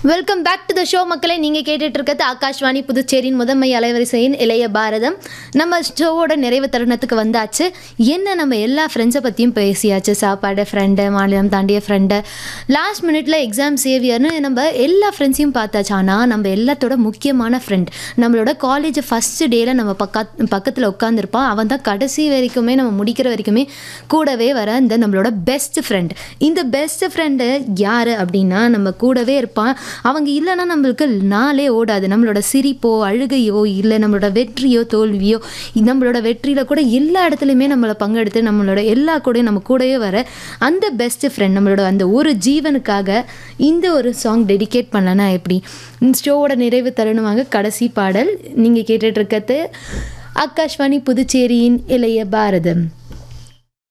welcome back to the show மக்களை நீங்கள் கேட்டுட்டு இருக்கிறது ஆகாஷ்வாணி புதுச்சேரியின் முதன்மை அலைவரிசையின் இளைய பாரதம் நம்ம ஷோவோட நிறைவு தருணத்துக்கு வந்தாச்சு என்ன நம்ம எல்லா ஃப்ரெண்ட்ஸை பற்றியும் பேசியாச்சு சாப்பாடு ஃப்ரெண்டு மாநிலம் தாண்டிய ஃப்ரெண்டு லாஸ்ட் மினிட்ல எக்ஸாம் சேவியர்னு நம்ம எல்லா ஃப்ரெண்ட்ஸையும் பார்த்தாச்சு ஆனால் நம்ம எல்லாத்தோட முக்கியமான ஃப்ரெண்ட் நம்மளோட காலேஜ் ஃபஸ்ட்டு டேயில் நம்ம பக்கா பக்கத்தில் உட்காந்துருப்பான் அவன் தான் கடைசி வரைக்குமே நம்ம முடிக்கிற வரைக்குமே கூடவே வர இந்த நம்மளோட பெஸ்ட் ஃப்ரெண்ட் இந்த பெஸ்ட் ஃப்ரெண்டு யார் அப்படின்னா நம்ம கூடவே இருப்பான் அவங்க இல்லைன்னா நம்மளுக்கு நாளே ஓடாது நம்மளோட சிரிப்போ அழுகையோ இல்லை நம்மளோட வெற்றியோ தோல்வியோ நம்மளோட வெற்றியில் கூட எல்லா இடத்துலையுமே நம்மளை பங்கெடுத்து நம்மளோட எல்லா கூடயும் நம்ம கூடவே வர அந்த பெஸ்ட் ஃப்ரெண்ட் நம்மளோட அந்த ஒரு ஜீவனுக்காக இந்த ஒரு சாங் டெடிகேட் பண்ணலன்னா எப்படி ஷோவோட நிறைவு தருணமாக கடைசி பாடல் நீங்கள் கேட்டுட்டு இருக்கிறது ஆகாஷ்வாணி புதுச்சேரியின் இளைய பாரதம்